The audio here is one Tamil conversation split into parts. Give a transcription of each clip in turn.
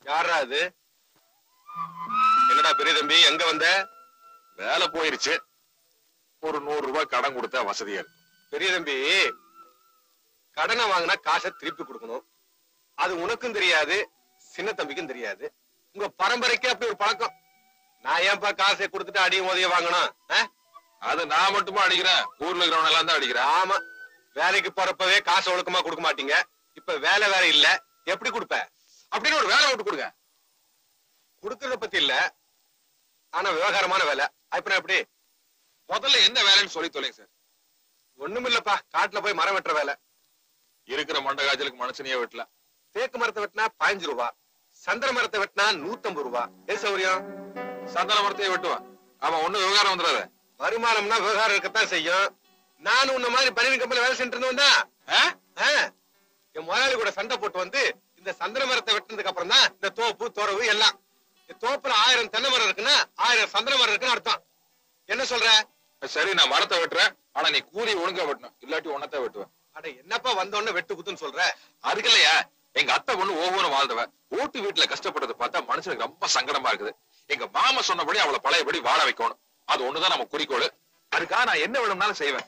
யாரா அது என்னடா பெரிய தம்பி எங்க வந்த வேலை போயிருச்சு ஒரு நூறு ரூபாய் கடன் கொடுத்தா வசதியா இருக்கு பெரிய தம்பி கடனை வாங்கினா காசை திருப்பி கொடுக்கணும் அது உனக்கும் தெரியாது சின்ன தம்பிக்கும் தெரியாது உங்க பரம்பரைக்கே அப்படி ஒரு பழக்கம் நான் ஏன்பா காசை கொடுத்துட்டு அடியும் உதவி வாங்கணும் ஆ? அது நான் மட்டுமா அடிக்கிறேன் ஊர்ல இருக்கிறவன் எல்லாம் தான் அடிக்கிறேன் ஆமா வேலைக்கு போறப்பவே காசு ஒழுக்கமா கொடுக்க மாட்டீங்க இப்ப வேலை வேற இல்ல எப்படி கொடுப்ப அப்படின்னு ஒரு வேலை விட்டு கொடுங்க கொடுக்கறத பத்தி இல்ல ஆனா விவகாரமான வேலை இப்ப நான் எப்படி முதல்ல என்ன வேலைன்னு சொல்லி தொலைங்க சார் ஒண்ணுமில்லப்பா காட்டுல போய் மரம் வெட்டுற வேலை இருக்கிற மண்ட காய்ச்சலுக்கு மனுஷனையே வெட்டல தேக்கு மரத்தை வெட்டினா பதினஞ்சு ரூபா சந்திர மரத்தை வெட்டினா நூத்தம்பது ரூபா எது சௌரியம் சந்தன மரத்தையே வெட்டுவேன் ஆமா ஒண்ணு விவகாரம் வந்துடாத வருமானம்னா விவகாரம் இருக்கத்தான் செய்யும் நானும் உன்ன மாதிரி பனியன் கம்பெனி வேலை செஞ்சுட்டு இருந்தவன் தான் ஆ? ஆ. என் முதலாளி கூட சண்டை போட்டு வந்து இந்த சந்திர மரத்தை வெட்டினதுக்கு அப்புறம் தான் இந்த தோப்பு துறவு எல்லாம் இந்த தோப்புல ஆயிரம் தென்னை மரம் இருக்குன்னா ஆயிரம் சந்திர மரம் இருக்குன்னு அர்த்தம் என்ன சொல்ற சரி நான் மரத்தை வெட்டுறேன் ஆனா நீ கூலி ஒழுங்கா வெட்டணும் இல்லாட்டி உன்னத்தை வெட்டுவேன் அட என்னப்பா வந்தோடனே வெட்டு குத்துன்னு சொல்ற அதுக்கு இல்லையா எங்க அத்தை பொண்ணு ஒவ்வொரு வாழ்ந்தவ ஓட்டு வீட்டுல கஷ்டப்படுறத பார்த்தா மனுஷனுக்கு ரொம்ப சங்கடமா இருக்குது எங்க மாமா சொன்னபடி அவளை பழையபடி வாழ வைக்கணும் அது ஒண்ணுதான் நம்ம குறிக்கோள் அதுக்காக நான் என்ன வேணும்னாலும் செய்வேன்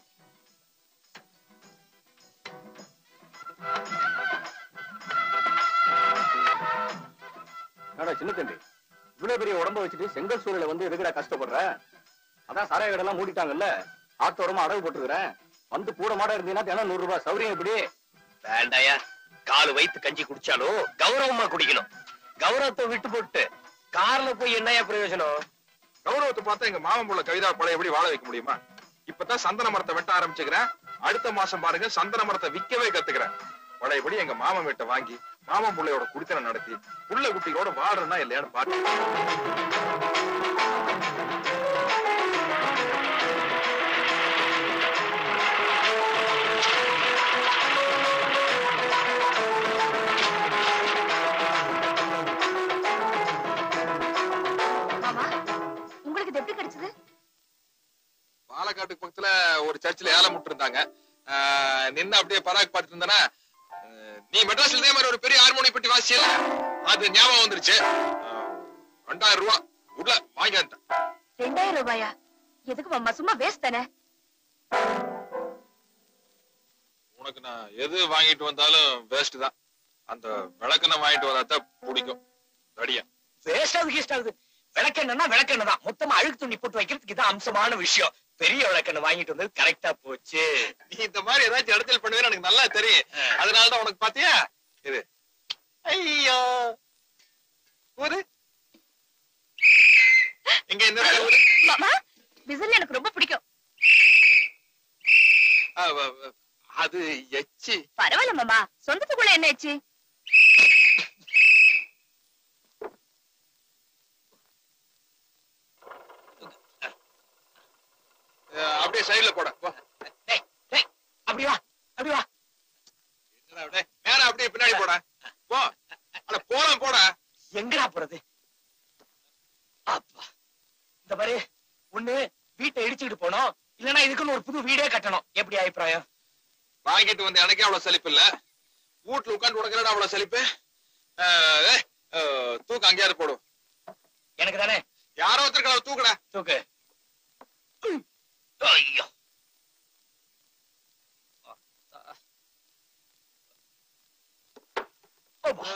என்னடா சின்ன தம்பி இவ்வளவு பெரிய உடம்ப வச்சுட்டு செங்கல் சூழல வந்து எதுக்குடா கஷ்டப்படுற அதான் சாராய கடையெல்லாம் மூடிட்டாங்கல்ல ஆத்தோரமா அடகு போட்டுக்கிறேன் வந்து கூட மாட இருந்தீங்கன்னா தினம் நூறு ரூபாய் சௌரியம் எப்படி வேண்டாயா காலு வயித்து கஞ்சி குடிச்சாலும் கௌரவமா குடிக்கணும் கௌரவத்தை விட்டு போட்டு கார்ல போய் என்னையா பிரயோஜனம் கௌரவத்தை பார்த்தா எங்க மாமன் புள்ள கவிதா பழையபடி வாழ வைக்க முடியுமா இப்பதான் சந்தன மரத்தை வெட்ட ஆரம்பிச்சுக்கிறேன் அடுத்த மாசம் பாருங்க சந்தன மரத்தை விக்கவே கத்துக்கிறேன் பழையபடி எங்க மாமன் வீட்டை வாங்கி மாமன் புள்ளையோட குடித்தனம் நடத்தி புள்ள குட்டிகளோட வாடுறேன்னா இல்லையான்னு பாத்து மாமா உங்களுக்கு இது எப்படி கிடைச்சது பாலக்காட்டுக்கு பக்கத்துல ஒரு சர்ச்சில் ஏலம் விட்டு இருந்தாங்க நின்னு அப்படியே பராக் பார்த்துட்டு இருந்தேன்னா ஆஹ், நீ மெட்ராஸ்ல இதே மாதிரி ஒரு பெரிய ஹார்மோனி பெட்டி வாசியல அது ஞாபகம் வந்துருச்சு ஆஹ், ரெண்டாயிரம் ரூபா உள்ள வாங்கி வந்துட்டேன் ரெண்டாயிரம் ரூபாயா எதுக்கு மாமா சும்மா வேஸ்ட் தானே உனக்கு நான் எது வாங்கிட்டு வந்தாலும் வேஸ்ட் தான் அந்த விளக்கெண்ணெய் வாங்கிட்டு வந்தா தான் பிடிக்கும் தடியா வேஸ்ட் ஆகுது கீஸ்ட் ஆகுது விளக்கெண்ணா விளக்கெண்ண தான் மொத்தமா அழுக்கு துணி போட்டு வைக்கிறதுக்கு இதான் அம்சமான விஷயம் பெரிய விளக்கெண்ண வாங்கிட்டு வந்தது கரெக்டா போச்சு நீ இந்த மாதிரி ஏதாச்சும் இடத்துல பண்ணுவேன்னு எனக்கு நல்லா தெரியும் அதனாலதான் உனக்கு பாத்தியா இது ஐயோ ஊரு எங்க என்ன ஊரு மாமா விசில் எனக்கு ரொம்ப பிடிக்கும் ஆ, வ- வ- அது எச்சி பரவாயில்ல மாமா சொந்தத்துக்குள்ள என்ன ஆச்சு அஹ், அப்படியே சைடுல போட போ. டேய், டேய், அப்படி வா அப்படி வா என்னடா அப்படியே மேல அப்படியே பின்னாடி போட போ அட போலாம் போட எங்கடா போறது அப்பா இந்த பாரு ஒண்ணு வீட்டை இடிச்சுக்கிட்டு போனோம் இல்லனா இதுக்குன்னு ஒரு புது வீடே கட்டணும் எப்படி அபிப்பிராயம் வாங்கிட்டு வந்த எனக்கே அவ்வளவு செழிப்பு இல்ல வீட்டுல உட்காந்து உடக்கிறா அவ்வளவு செழிப்பு அஹ், ஏய், அஹ், தூக்கு அங்கேயாவது போடும் எனக்கு தானே யாரோ ஒருத்தர் தூக்குடா தூக்கு உம். ஐயோ அப்பா.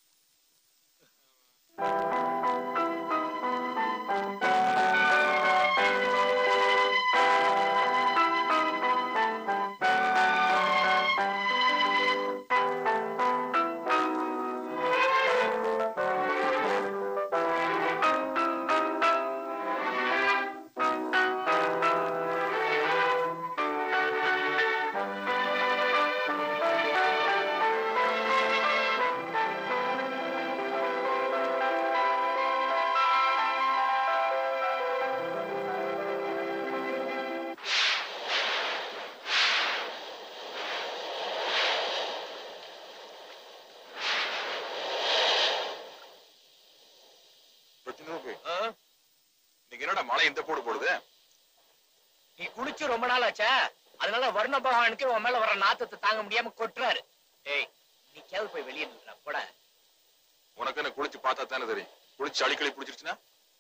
ஆ? இன்னைக்கு என்னடா மழை இந்த போடு போடுது நீ குளிச்சு ரொம்ப நாள் ஆச்சா அதனால வர்ண பகவானுக்கு உன் மேல வர நாத்தத்தை தாங்க முடியாம கொட்டுறாரு ஏய் நீ கேள் போய் வெளியே நின்றா போட உனக்கு என்ன குளிச்சு பார்த்தா தானே தெரியும் குளிச்சு அடிக்கடி பிடிச்சிருச்சுன்னா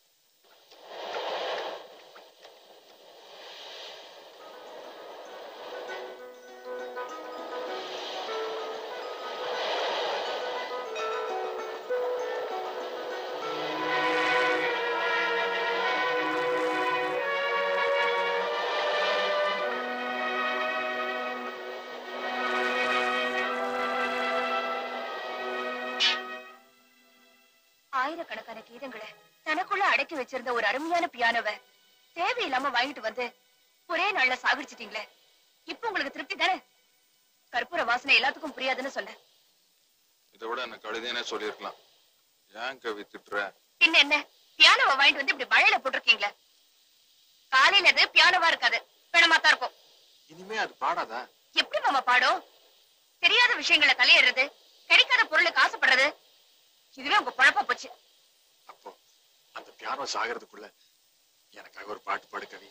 ஆயிரக்கணக்கான கீதங்களை தனக்குள்ள அடக்கி வச்சிருந்த ஒரு அருமையான பியானோவை தேவையில்லாம வாங்கிட்டு வந்து ஒரே நாள்ல சாகடிச்சிட்டீங்களே இப்ப உங்களுக்கு திருப்தி தானே கற்பூர வாசனை எல்லாத்துக்கும் புரியாதுன்னு சொன்னேன் இதை விட என்ன கழுதைனே சொல்லியிருக்கலாம் ஏன் கவி திட்டுற பின்ன என்ன பியானோவை வாங்கிட்டு வந்து இப்படி மழையில போட்டிருக்கீங்களே காலையில அது பியானோவா இருக்காது பிணமா தான் இருக்கும் இனிமே அது பாடாதா எப்படி மாமா பாடும் தெரியாத விஷயங்களை தலையிடுறது கிடைக்காத பொருளுக்கு ஆசைப்படுறது இதுவே உங்க குழப்ப போச்சு அப்போ அந்த பியானோ சாகிறதுக்குள்ள எனக்காக ஒரு பாட்டு பாடு கவி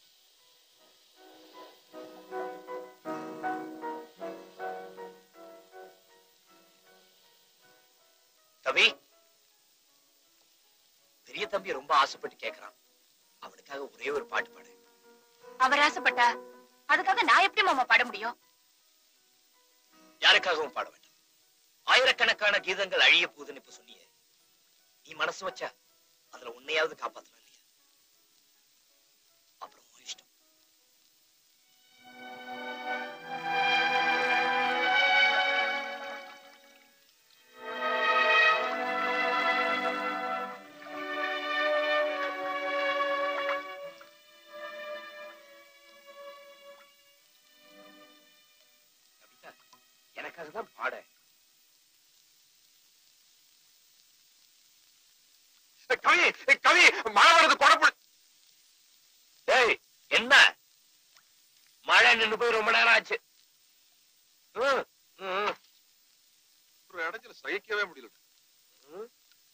கவி பெரிய தம்பி ரொம்ப ஆசைப்பட்டு கேக்குறான் அவனுக்காக ஒரே ஒரு பாட்டு பாடு அவர் ஆசைப்பட்டா அதுக்காக நான் எப்படி மாமா பாட முடியும் யாருக்காகவும் பாட வேண்டாம் ஆயிரக்கணக்கான கீதங்கள் அழிய போகுதுன்னு இப்ப சொன்னியே நீ மனசு வச்சா அதுல உன்னையாவது காப்பாத்தலாம் இல்லையா அப்புறம் உன் இஷ்டம் கவிதா எனக்காக தான் பாட கவி கவி மழை வருது குழப்பம் டேய் என்ன மழை நின்னு போய் ரொம்ப நேரம் ஆச்சு ம், ம், ஒரு இடத்துல சகிக்கவே முடியல ம்.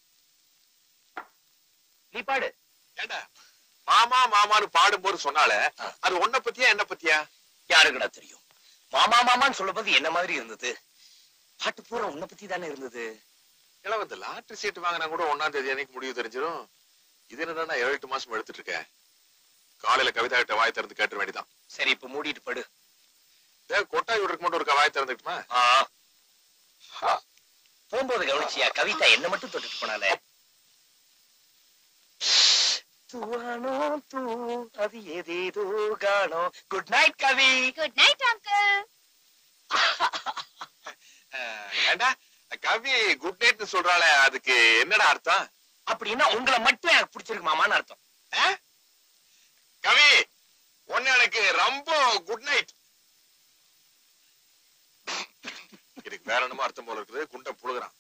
நீ பாடு ஏண்டா மாமா மாமான்னு பாடும்போது சொன்னாலே அது உன்னை பத்தியா என்ன பத்தியா யாருக்குடா தெரியும் மாமா மாமான்னு சொல்லும்போது என்ன மாதிரி இருந்தது பாட்டு பூரா உன்னை பத்தி தானே இருந்தது இல்ல இந்த லாட்டரி சீட் வாங்கினா கூட ஒன்னாம் தேதி அன்னைக்கு முடிவு தெரிஞ்சிடும் இது என்னடா ஏழு எட்டு மாசம் எடுத்துட்டு இருக்கேன் காலையில கவிதா கிட்ட வாய் திறந்து கேட்ட வேண்டியதான் சரி இப்ப மூடிட்டு படு டேய், கொட்டாய் விடுறதுக்கு மட்டும் ஒரு வாய் திறந்துட்டுமா ஆ. போகும்போது கவனிச்சியா கவிதா என்ன மட்டும் தொட்டுட்டு போனாலே தூவானோ தூ அது ஏதேதோ காணோ good night Kavi good night uncle ஏண்டா கவி குட் நைட்னு சொல்றாளே அதுக்கு என்னடா அர்த்தம் அப்படின்னா உங்களை மட்டும் எனக்கு பிடிச்சிருக்கு மாமான்னு அர்த்தம் கவி ஒன்னு எனக்கு ரொம்ப குட் நைட் இதுக்கு வேற என்னமோ அர்த்தம் போல இருக்குது குண்டை புழுகுறான்